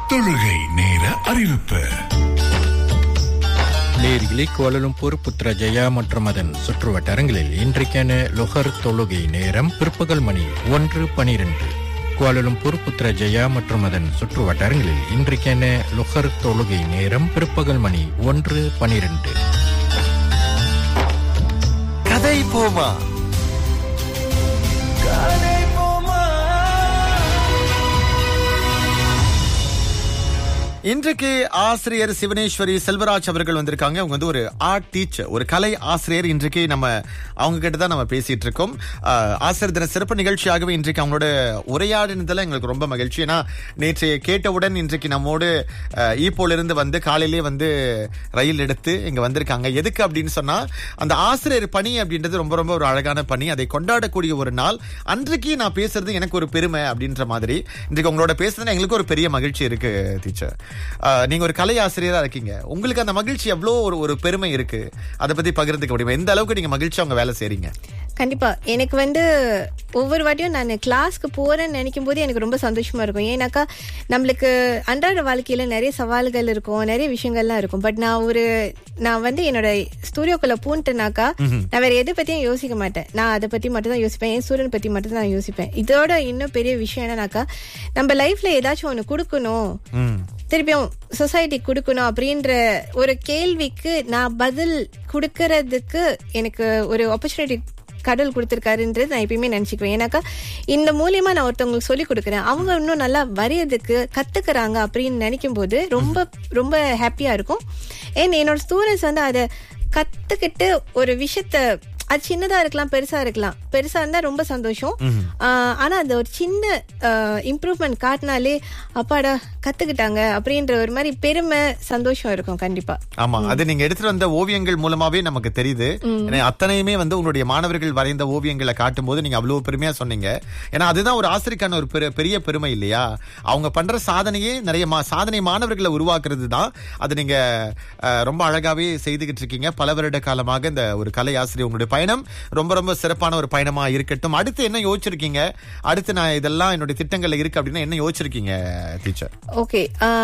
தொழுகை நேர அறிவிப்பு லேரியிலே கோலலும்பூர் புத்ரஜயா மற்றும் அதன் சுற்று வட்டாரங்களில் இன்றைக்கான லொஹர் தொழுகை நேரம் பிற்பகல் மணி ஒன்று பனிரெண்டு கோலலும்பூர் புத்ரஜயா மற்றும் அதன் சுற்று வட்டாரங்களில் இன்றைக்கான லொஹர் தொழுகை நேரம் பிற்பகல் மணி ஒன்று பனிரெண்டு கதை போமா கதை போமா இன்றைக்கு ஆசிரியர் சிவனேஸ்வரி செல்வராஜ் அவர்கள் வந்திருக்காங்க அவங்க வந்து ஒரு ஆர்ட் டீச்சர் ஒரு கலை ஆசிரியர் இன்றைக்கு நம்ம அவங்க கிட்ட தான் நம்ம பேசிட்டு இருக்கோம் ஆஹ், ஆசிரியர் தின சிறப்பு நிகழ்ச்சியாகவே இன்றைக்கு அவங்களோட உரையாடினதுல எங்களுக்கு ரொம்ப மகிழ்ச்சி ஏன்னா நேற்று கேட்டவுடன் இன்றைக்கு நம்மோடு ஆஹ், ஈப்போல இருந்து வந்து காலையிலே வந்து ரயில் எடுத்து இங்க வந்திருக்காங்க எதுக்கு அப்படின்னு சொன்னா அந்த ஆசிரியர் பணி அப்படின்றது ரொம்ப ரொம்ப ஒரு அழகான பணி அதை கொண்டாடக்கூடிய ஒரு நாள் அன்றைக்கு நான் பேசுறது எனக்கு ஒரு பெருமை அப்படின்ற மாதிரி இன்றைக்கு உங்களோட பேசுறது எங்களுக்கு ஒரு பெரிய மகிழ்ச்சி இருக்கு டீச்சர் நீங்க ஒரு கலை ஆசிரியரா இருக்கீங்க உங்களுக்கு அந்த மகிழ்ச்சி எவ்வளோ ஒரு ஒரு பெருமை இருக்கு அதை பத்தி பகிர்ந்துக்க முடியுமா எந்த அளவுக்கு நீங்க மகிழ்ச்சி அவங்க வேலை செய்றீங்க கண்டிப்பா எனக்கு வந்து ஒவ்வொரு வாட்டியும் நான் கிளாஸ்க்கு போறேன்னு நினைக்கும் போது எனக்கு ரொம்ப சந்தோஷமா இருக்கும் ஏன்னாக்கா நம்மளுக்கு அன்றாட வாழ்க்கையில நிறைய சவால்கள் இருக்கும் நிறைய விஷயங்கள்லாம் இருக்கும் பட் நான் ஒரு நான் வந்து என்னோட ஸ்டூடியோக்குள்ள பூந்துட்டேனாக்கா நான் வேற எதை பத்தியும் யோசிக்க மாட்டேன் நான் அதை பத்தி மட்டும் தான் யோசிப்பேன் என் சூரியன் பத்தி மட்டும் தான் நான் யோசிப்பேன் இதோட இன்னும் பெரிய விஷயம் என்னன்னாக்கா நம்ம லைஃப்ல ஏதாச்சும் ஒண்ணு கொடுக்கணும் ம் திருப்பியும் சொசைட்டி கொடுக்கணும் அப்படின்ற ஒரு கேள்விக்கு நான் பதில் கொடுக்கறதுக்கு எனக்கு ஒரு ஆப்பர்ச்சுனிட்டி கடவுள் கொடுத்துருக்காருன்றது நான் எப்பயுமே நினைச்சுக்குவேன் ஏன்னாக்கா இந்த மூலியமா நான் ஒருத்தவங்களுக்கு சொல்லி கொடுக்குறேன் அவங்க இன்னும் நல்லா வரையறதுக்கு கத்துக்கிறாங்க அப்படின்னு நினைக்கும் போது ரொம்ப ரொம்ப ஹாப்பியா இருக்கும் ஏன் என்னோட ஸ்டூடெண்ட்ஸ் வந்து அதை கத்துக்கிட்டு ஒரு விஷயத்த அது சின்னதா இருக்கலாம் பெருசா இருக்கலாம் பெருசா இருந்தா ரொம்ப சந்தோஷம் ஆஹ் ஆனா அந்த ஒரு சின்ன இம்ப்ரூவ்மெண்ட் காட்டினாலே அப்பாடா கத்துக்கிட்டாங்க அப்படின்ற ஒரு மாதிரி பெருமை சந்தோஷம் இருக்கும் கண்டிப்பா ஆமா அது நீங்க எடுத்துட்டு வந்த ஓவியங்கள் மூலமாவே நமக்கு தெரியுது ஏன்னா அத்தனையுமே வந்து உங்களுடைய மாணவர்கள் வரைந்த ஓவியங்களை காட்டும் போது நீங்க அவ்வளவு பெருமையா சொன்னீங்க ஏன்னா அதுதான் ஒரு ஆசிரியக்கான ஒரு பெரு- பெரிய பெருமை இல்லையா அவங்க பண்ற சாதனையே நிறைய மா- சாதனை மாணவர்களை உருவாக்குறது தான் அது நீங்க அஹ், ரொம்ப அழகாவே செய்துகிட்டு இருக்கீங்க பல வருட காலமாக இந்த ஒரு கலை ஆசிரியர் உங்களுடைய பயணம் ரொம்ப ரொம்ப சிறப்பான ஒரு பயணமா இருக்கட்டும் அடுத்து என்ன யோசிச்சிருக்கீங்க அடுத்து நான் இதெல்லாம் என்னுடைய திட்டங்கள்ல இருக்கு அப்படின்னா என்ன யோசிச்சிருக்கீங்க டீச்சர் ஓகே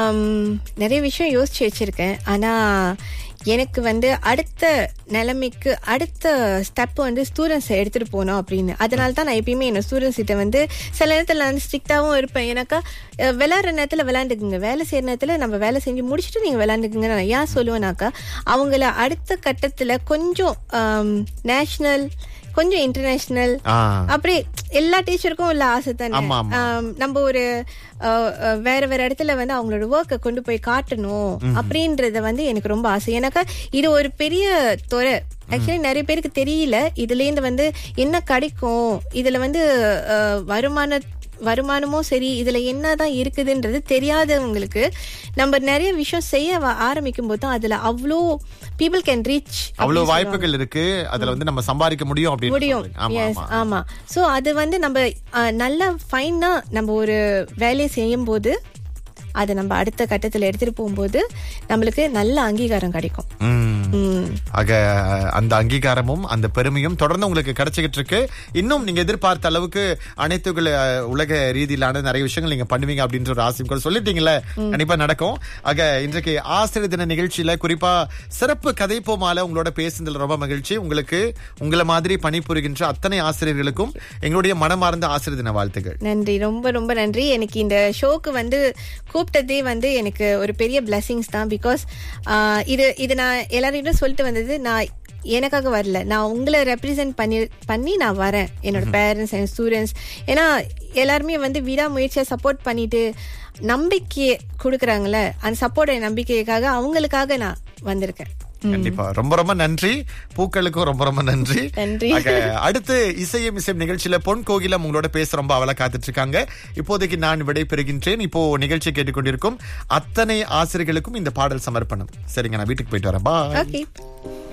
நிறைய விஷயம் யோசிச்சு வச்சிருக்கேன் ஆனா எனக்கு வந்து அடுத்த நிலைமைக்கு அடுத்த ஸ்டெப் வந்து ஸ்டூடெண்ட்ஸ் எடுத்துட்டு போகணும் அப்படின்னு அதனால தான் நான் எப்பயுமே என்னோட ஸ்டூடெண்ட்ஸ் கிட்ட வந்து சில நேரத்தில் வந்து ஸ்ட்ரிக்டாகவும் இருப்பேன் ஏன்னாக்கா அஹ், விளையாடுற நேரத்தில் விளையாண்டுக்குங்க வேலை செய்யற நேரத்தில் நம்ம வேலை செஞ்சு முடிச்சுட்டு நீங்க விளையாண்டுக்குங்க நான் ஏன் சொல்லுவேனாக்கா அவங்கள அடுத்த கட்டத்தில் கொஞ்சம் நேஷனல் கொஞ்சம் இன்டர்நேஷனல் ஆ அப்படி எல்லா டீச்சருக்கும் உள்ள ஆசை தானே ஆமா, ஆமா. ஆம், நம்ம ஒரு அஹ், அஹ், வேற வேற இடத்துல வந்து அவங்களோட ஒர்க்கை கொண்டு போய் காட்டணும் அப்படின்றத வந்து எனக்கு ரொம்ப ஆசை எனக்கு இது ஒரு பெரிய துறை ஆக்சுவலி நிறைய பேருக்கு தெரியல இதுல இருந்து வந்து என்ன கிடைக்கும் இதுல வந்து அஹ், வருமான வருமானமும் சரி இதுல என்னதான் இருக்குதுன்றது தெரியாதவங்களுக்கு நம்ம நிறைய விஷயம் செய்ய வ- ஆரம்பிக்கும் போது தான் அதுல அவ்வளோ பீப்புள் கேன் ரீச் அவ்வளவு வாய்ப்புகள் இருக்கு அதுல வந்து நம்ம சம்பாதிக்க முடியும் அப்படின்னு முடியும் சொல்றீங்க. ஆமா எஸ் ஆமா ஆமா சோ அது வந்து நம்ம அஹ், நல்லா ஃபைனா நம்ம ஒரு வேலையை செய்யும் போது அதை நம்ம அடுத்த கட்டத்துல எடுத்துட்டு போகும்போது நம்மளுக்கு நல்ல அங்கீகாரம் கிடைக்கும் ம். ம். ஆக அந்த அங்கீகாரமும் அந்த பெருமையும் தொடர்ந்து உங்களுக்கு கிடைச்சிக்கிட்டு இருக்கு இன்னும் நீங்க எதிர்பார்த்த அளவுக்கு அனைத்து உல- உலக ரீதியிலான நிறைய விஷயங்கள் நீங்க பண்ணுவீங்க அப்படின்ற ஒரு ஆசையும் கூட சொல்லிட்டீங்கல்ல கண்டிப்பா நடக்கும் ஆக இன்றைக்கு ஆசிரியர் தின நிகழ்ச்சியில குறிப்பா சிறப்பு கதை போமால உங்களோட பேசுனதுல ரொம்ப மகிழ்ச்சி உங்களுக்கு உங்களை மாதிரி பணிபுரிகின்ற அத்தனை ஆசிரியர்களுக்கும் எங்களுடைய மனமார்ந்த ஆசிரியர் தின வாழ்த்துக்கள் நன்றி ரொம்ப ரொம்ப நன்றி எனக்கு இந்த ஷோக்கு வந்து கூப்பிட்டதே வந்து எனக்கு ஒரு பெரிய பிளெஸிங்ஸ் தான் பிகாஸ் இது இது நான் எல்லாரையும் சொல்லிட்டு வந்தது நான் எனக்காக வரல நான் உங்களை ரெப்ரசென்ட் பண்ணி பண்ணி நான் வரேன் என்னோட பேரண்ட்ஸ் என் ஸ்டூடெண்ட்ஸ் ஏன்னா எல்லாருமே வந்து விடாமுயற்சியா சப்போர்ட் பண்ணிட்டு நம்பிக்கையை கொடுக்குறாங்கல்ல அந்த சப்போர்ட் நம்பிக்கைக்காக அவங்களுக்காக நான் வந்திருக்கேன் கண்டிப்பா ரொம்ப ரொம்ப நன்றி பூக்களுக்கும் ரொம்ப ரொம்ப நன்றி நன்றி. ஆக, அடுத்து இசையும் இசையும் நிகழ்ச்சியில பொன் கோகிலம் உங்களோட பேச ரொம்ப அவளை காத்துட்டு இருக்காங்க இப்போதைக்கு நான் விடை பெறுகின்றேன் இப்போ நிகழ்ச்சி கேட்டுக்கொண்டிருக்கும் அத்தனை ஆசிரியர்களுக்கும் இந்த பாடல் சமர்ப்பணம் சரிங்க நான் வீட்டுக்கு போயிட்டு வரேன் பாய் ஓகே